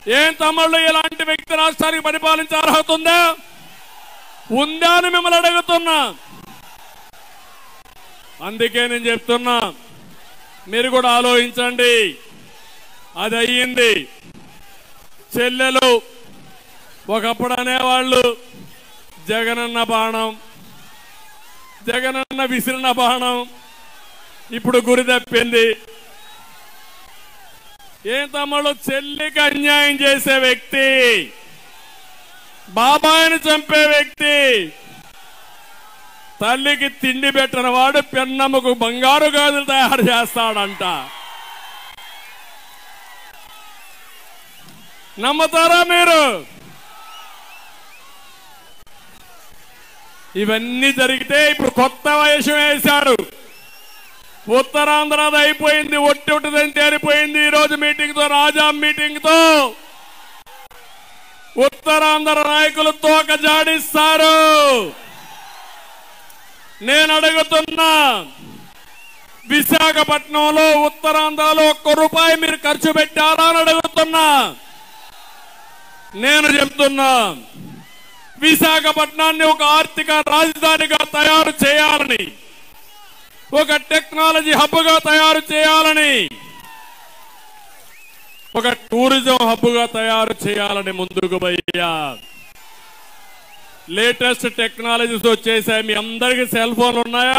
ఏం తమ్ముళ్ళు ఇలాంటి వ్యక్తి రాష్ట్రానికి పరిపాలించే అర్హత ఉందా ఉందా అని మిమ్మల్ని అడుగుతున్నా అందుకే నేను చెప్తున్నా మీరు కూడా ఆలోచించండి అది అయ్యింది చెల్లెలు ఒకప్పుడు అనేవాళ్ళు జగనన్న బాణం జగనన్న విసిరిన బాణం ఇప్పుడు గురి తప్పింది ఏం తమ్ముడు చెల్లికి అన్యాయం చేసే వ్యక్తి బాబాయిని చంపే వ్యక్తి తల్లికి తిండి పెట్టిన వాడు పెన్నమ్మకు బంగారు గాజులు తయారు చేస్తాడంట నమ్ముతారా మీరు ఇవన్నీ జరిగితే ఇప్పుడు కొత్త వయసు వేశాడు ఉత్తరాంధ్రది అయిపోయింది ఒట్టి ఒట్టిదని తేలిపోయింది ఈ రోజు మీటింగ్ తో రాజా మీటింగ్ తో ఉత్తరాంధ్ర నాయకులు తోక జాడిస్తారు నేను అడుగుతున్నా విశాఖపట్నంలో ఉత్తరాంధ్రలో ఒక్క రూపాయి మీరు ఖర్చు పెట్టారా అని అడుగుతున్నా నేను చెప్తున్నా విశాఖపట్నాన్ని ఒక ఆర్థిక రాజధానిగా తయారు చేయాలని ఒక టెక్నాలజీ హబ్ గా తయారు చేయాలని ఒక టూరిజం హబ్ గా తయారు చేయాలని ముందుకు పోయా లేటెస్ట్ టెక్నాలజీస్ వచ్చేసాయి మీ అందరికి సెల్ ఫోన్ ఉన్నాయా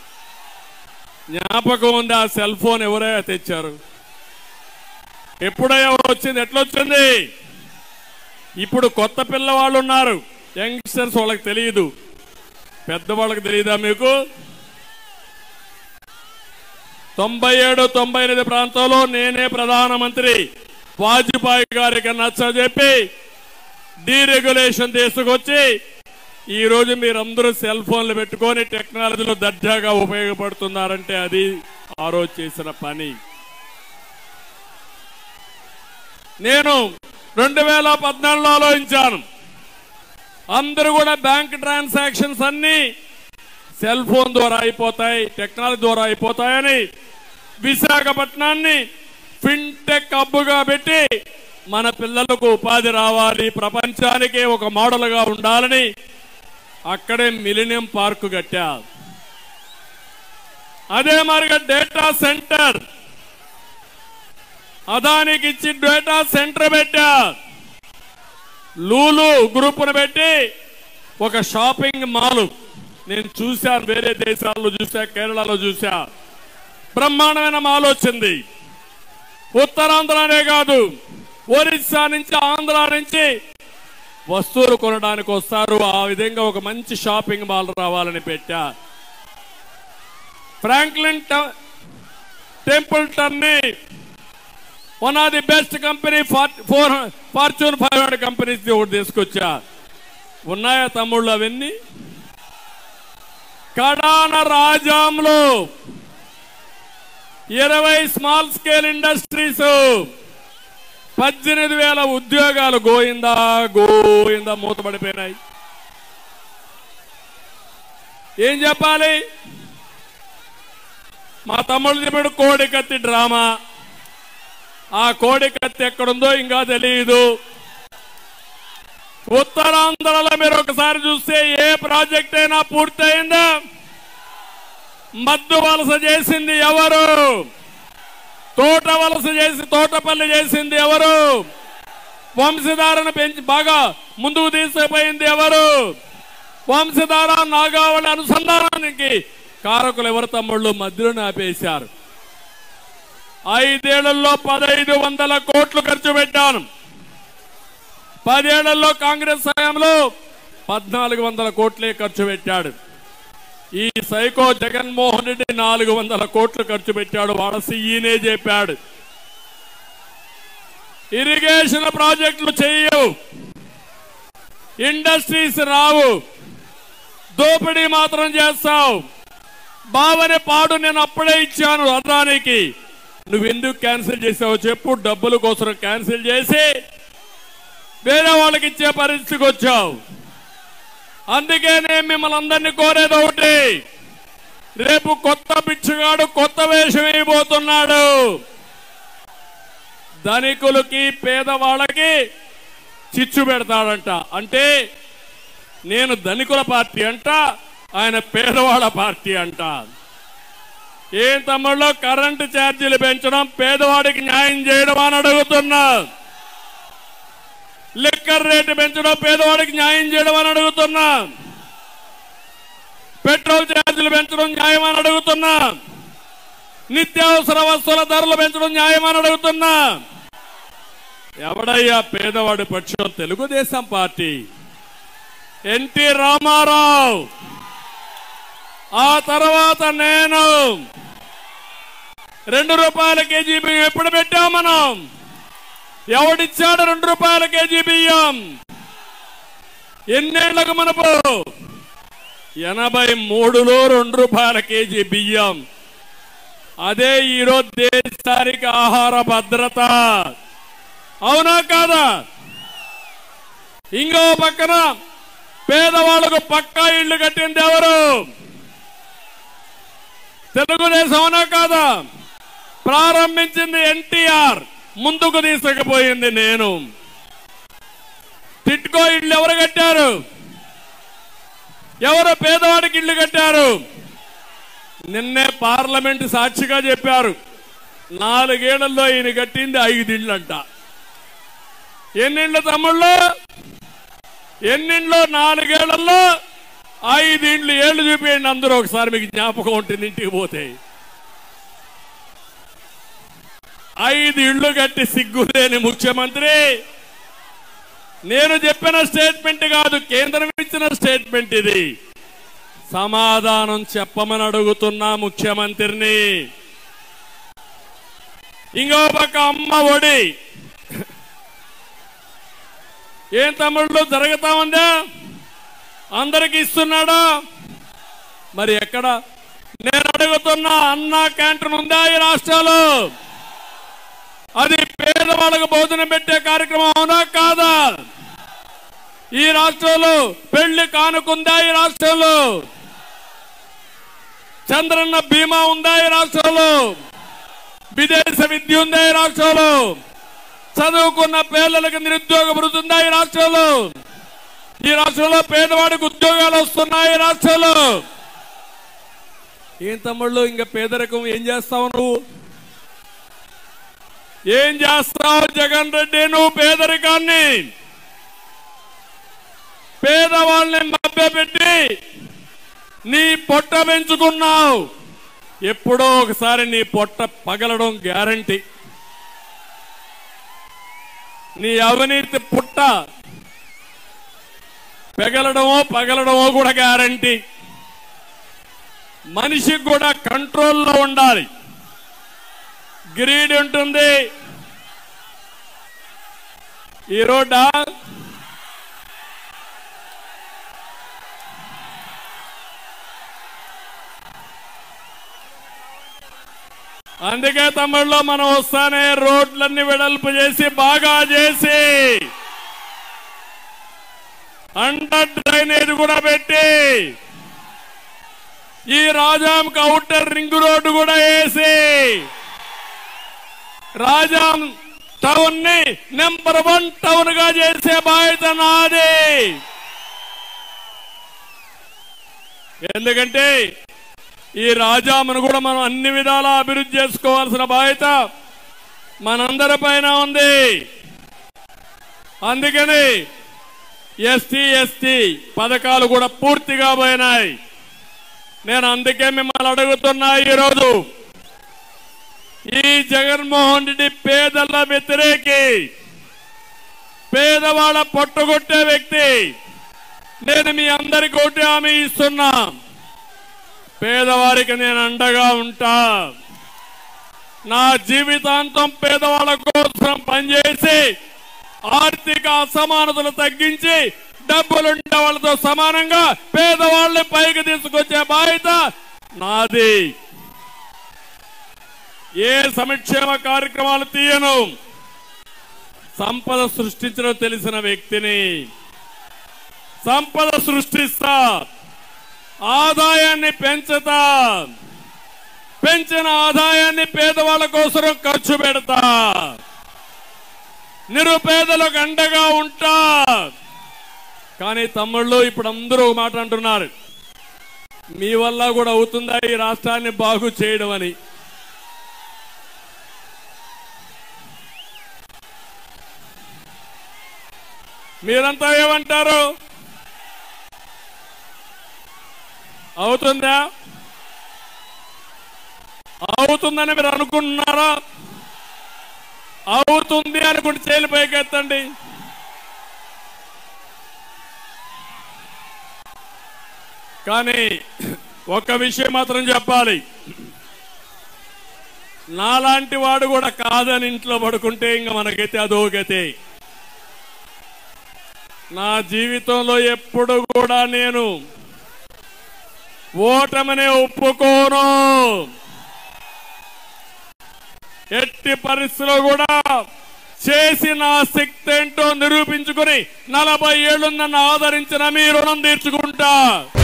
జ్ఞాపకం ఉంది ఆ సెల్ ఫోన్ ఎవరైనా తెచ్చారు ఎప్పుడైనా వచ్చింది ఎట్లొచ్చింది ఇప్పుడు కొత్త పిల్లవాళ్ళు ఉన్నారు యంగ్స్టర్స్ వాళ్ళకి తెలియదు పెద్దవాళ్ళకి తెలియదా మీకు తొంభై ఏడు తొంభై ఎనిమిది ప్రాంతంలో నేనే ప్రధానమంత్రి వాజ్పేయి గారికి నచ్చజెప్పి డీరెగ్యులేషన్ తీసుకొచ్చి ఈ రోజు మీరందరూ సెల్ ఫోన్లు పెట్టుకొని టెక్నాలజీలో దర్జాగా ఉపయోగపడుతున్నారంటే అది ఆ రోజు చేసిన పని నేను రెండు వేల పద్నాలుగులో ఆలోచించాను అందరూ కూడా బ్యాంక్ ట్రాన్సాక్షన్స్ అన్ని సెల్ ఫోన్ ద్వారా అయిపోతాయి టెక్నాలజీ ద్వారా అయిపోతాయని విశాఖపట్నాన్ని ఫిన్టెక్ హబ్బుగా పెట్టి మన పిల్లలకు ఉపాధి రావాలి ప్రపంచానికి ఒక మోడల్గా ఉండాలని అక్కడే మిలినియం పార్క్ కట్టా అదే మరిగా డేటా సెంటర్ అదానికి ఇచ్చి డేటా సెంటర్ పెట్టా లూలు గ్రూపును పెట్టి ఒక షాపింగ్ మాల్ నేను చూశాను వేరే దేశాల్లో చూసా కేరళలో చూసా బ్రహ్మాండమైన మాల్ వచ్చింది ఉత్తరాంధ్రనే కాదు ఒరిస్సా నుంచి ఆంధ్ర నుంచి వస్తువులు కొనడానికి వస్తారు ఆ విధంగా ఒక మంచి షాపింగ్ మాల్ రావాలని పెట్టా ఫ్రాంక్లిన్ ట- Templeton one of the best company for Fortune five hundred companies ఒకటి తీసుకొచ్చా ఉన్నాయా తమ్ముళ్ళు అవన్నీ కడాన రాజాంలో ఇరవై స్మాల్ స్కేల్ ఇండస్ట్రీస్ పద్దెనిమిది వేల ఉద్యోగాలు గోయిందా గోయిందా మూతపడిపోయినాయి ఏం చెప్పాలి మా తమ్ముళ్ళు చెప్పాడు కోడి కత్తి డ్రామా ఆ కోడి కత్తి ఎక్కడుందో ఇంకా తెలియదు ఉత్తరాంధ్రలో మీరు ఒకసారి చూస్తే ఏ ప్రాజెక్ట్ అయినా పూర్తయిందా మద్దు వలస చేసింది ఎవరు తోట వలస చేసి తోటపల్లి చేసింది ఎవరు వంశధారను పెంచి బాగా ముందుకు తీసుకుపోయింది ఎవరు వంశధార నాగావళి అనుసంధానానికి కారకులు ఎవరు తమ్ముళ్ళు మధ్యలో ఆపేశారు ఐదేళ్లలో పదహైదు వందల కోట్లు ఖర్చు పెట్టాను పదేళ్లలో కాంగ్రెస్ హయాంలో పద్నాలుగు వందల కోట్లే ఖర్చు పెట్టాడు ఈ సైకో జగన్మోహన్ రెడ్డి నాలుగు వందల కోట్లు ఖర్చు పెట్టాడు వాళ్ళ సీఈనే చెప్పాడు ఇరిగేషన్ ప్రాజెక్టులు చేయవు ఇండస్ట్రీస్ రావు దోపిడీ మాత్రం చేస్తావు బావని పాడు నేను అప్పుడే ఇచ్చాను అదానికి నువ్వెందుకు క్యాన్సిల్ చేసావు చెప్పు డబ్బుల కోసం క్యాన్సిల్ చేసి వేరే వాళ్ళకి ఇచ్చే పరిస్థితికి వచ్చావు అందుకే నేను మిమ్మల్ని అందరినీ కోరేది ఒకటి రేపు కొత్త బిచ్చుగాడు కొత్త వేషం వేయబోతున్నాడు ధనికులకి పేదవాళ్ళకి చిచ్చు పెడతాడంట అంటే నేను ధనికుల పార్టీ అంట ఆయన పేదవాళ్ళ పార్టీ అంట ఏం తమ్ముళ్ళు కరెంటు ఛార్జీలు పెంచడం పేదవాడికి న్యాయం చేయడం అని అడుగుతున్నా లిక్కర్ రేటు పెంచడం పేదవాడికి న్యాయం చేయడం అని అడుగుతున్నా పెట్రోల్ ఛార్జీలు పెంచడం న్యాయం అని అడుగుతున్నా నిత్యావసర వస్తువుల ధరలు పెంచడం న్యాయం అని అడుగుతున్నా ఎవడయ్యా పేదవాడి పక్షం తెలుగుదేశం పార్టీ ఎన్టీ రామారావు ఆ తర్వాత నేను రెండు రూపాయల కేజీ బియ్యం ఎప్పుడు పెట్టాం మనం ఎవడిచ్చాడు రెండు రూపాయల కేజీ బియ్యం ఎన్నేళ్లకు మనపు ఎనభై మూడులో రెండు రూపాయల కేజీ బియ్యం అదే ఈరోజు దేశానికి ఆహార భద్రత అవునా కాదా ఇంకో పక్కన పేదవాళ్లకు పక్కా ఇళ్లు కట్టింది ఎవరు తెలుగుదేశం అవునా కాదా ప్రారంభించింది ఎన్టీఆర్ ముందుకు తీసుకుపోయింది నేను టిట్కో ఇళ్ళు ఎవరు కట్టారు ఎవరు పేదవాడికి ఇల్లు కట్టారు నిన్నే పార్లమెంట్ సాక్షిగా చెప్పారు నాలుగేళ్లలో ఈయన కట్టింది ఐదిండ్లంట ఎన్నిండ్లు తమ్ముళ్ళు ఎన్నిండ్లు నాలుగేళ్లలో ఐదిండ్లు ఏళ్ళు చూపించండి అందరూ ఒకసారి మీకు జ్ఞాపకం ఉంటుంది ఇంటికి పోతే ఐదు ఇళ్లు కట్టి సిగ్గులేని ముఖ్యమంత్రి నేను చెప్పిన స్టేట్మెంట్ కాదు కేంద్రం ఇచ్చిన స్టేట్మెంట్ ఇది సమాధానం చెప్పమని అడుగుతున్నా ముఖ్యమంత్రిని ఇంకో పక్క అమ్మ ఒడి ఏం తమ్ముళ్ళు జరుగుతా ఉందా అందరికి ఇస్తున్నాడా మరి ఎక్కడ నేను అడుగుతున్నా అన్నా క్యాంటీన్ ఉందా ఈ రాష్ట్రాలు అది పేదవాళ్ళకు భోజనం పెట్టే కార్యక్రమం అవునా కాదా ఈ రాష్ట్రంలో పెళ్లి కానుకుందా ఈ రాష్ట్రంలో చంద్రన్న బీమా ఉందా ఈ రాష్ట్రంలో విదేశ విద్య ఉందా ఈ రాష్ట్రంలో చదువుకున్న పిల్లలకు నిరుద్యోగ భృతుందా ఈ రాష్ట్రంలో ఈ రాష్ట్రంలో పేదవాడికి ఉద్యోగాలు వస్తున్నాయి ఈ రాష్ట్రంలో ఏం తమ్ముళ్ళు ఇంకా పేదరికం ఏం చేస్తావు నువ్వు ఏం చేస్తావు జగన్ రెడ్డి నువ్వు పేదరికాన్ని పేదవాళ్ళని మభ్యపెట్టి నీ పొట్ట పెంచుకున్నావు ఎప్పుడో ఒకసారి నీ పొట్ట పగలడం గ్యారంటీ నీ అవినీతి పుట్ట పెగలడమో పగలడమో కూడా గ్యారంటీ మనిషికి కూడా కంట్రోల్లో ఉండాలి గ్రీడ్ ఉంటుంది ఈ రోడ్డా అందుకే తమ్ముళ్ళు మనం వస్తానే రోడ్లన్నీ వెడల్పు చేసి బాగా చేసి అండర్ డ్రైనేజ్ కూడా పెట్టి ఈ రాజాంకి అవుటర్ రింగ్ రోడ్డు కూడా వేసి రాజాం టౌన్ ని నెంబర్ వన్ టౌన్ గా చేసే బాధ్యత నాది ఎందుకంటే ఈ రాజామును కూడా మనం అన్ని విధాలా అభివృద్ధి చేసుకోవాల్సిన బాధ్యత మనందరి పైన ఉంది అందుకని ఎస్టీ ఎస్టీ పథకాలు కూడా పూర్తిగా పోయినాయి నేను అందుకే మిమ్మల్ని అడుగుతున్నా ఈరోజు ఈ జగన్మోహన్ రెడ్డి పేదల వ్యతిరేకి పేదవాళ్ళ పొట్టగొట్టే వ్యక్తి నేను మీ అందరికి ఒకటి హామీ ఇస్తున్నా పేదవారికి నేను అండగా ఉంటా నా జీవితాంతం పేదవాళ్ళ కోసం పనిచేసి ఆర్థిక అసమానతలు తగ్గించి డబ్బులుండే వాళ్ళతో సమానంగా పేదవాళ్ళని పైకి తీసుకొచ్చే బాధ్యత నాది ఏ సంక్షేమ కార్యక్రమాలు తీయను సంపద సృష్టించడం తెలిసిన వ్యక్తిని సంపద సృష్టిస్తా ఆదాయాన్ని పెంచుతా పెంచిన ఆదాయాన్ని పేదవాళ్ళ కోసం ఖర్చు పెడతా నిరుపేదలకు అండగా ఉంటా కానీ తమ్ముళ్ళు ఇప్పుడు అందరూ ఒక మాట అంటున్నారు మీ వల్ల కూడా అవుతుందా ఈ రాష్ట్రాన్ని బాగు చేయడం అని మీరంతా ఏమంటారు అవుతుందా అవుతుందని మీరు అనుకుంటున్నారా అవుతుంది అనుకుంటే చేలు పైకెత్తండి కానీ ఒక్క విషయం మాత్రం చెప్పాలి నాలాంటి వాడు కూడా కాదని ఇంట్లో పడుకుంటే ఇంకా మనకైతే అదో గతే నా జీవితంలో ఎప్పుడు కూడా నేను ఓటమనే ఒప్పుకోను ఎట్టి పరిస్థితిలో కూడా చేసి నా శక్తి ఏంటో నిరూపించుకుని నలభై ఏళ్ళు నన్ను ఆదరించిన మీ రుణం తీర్చుకుంటా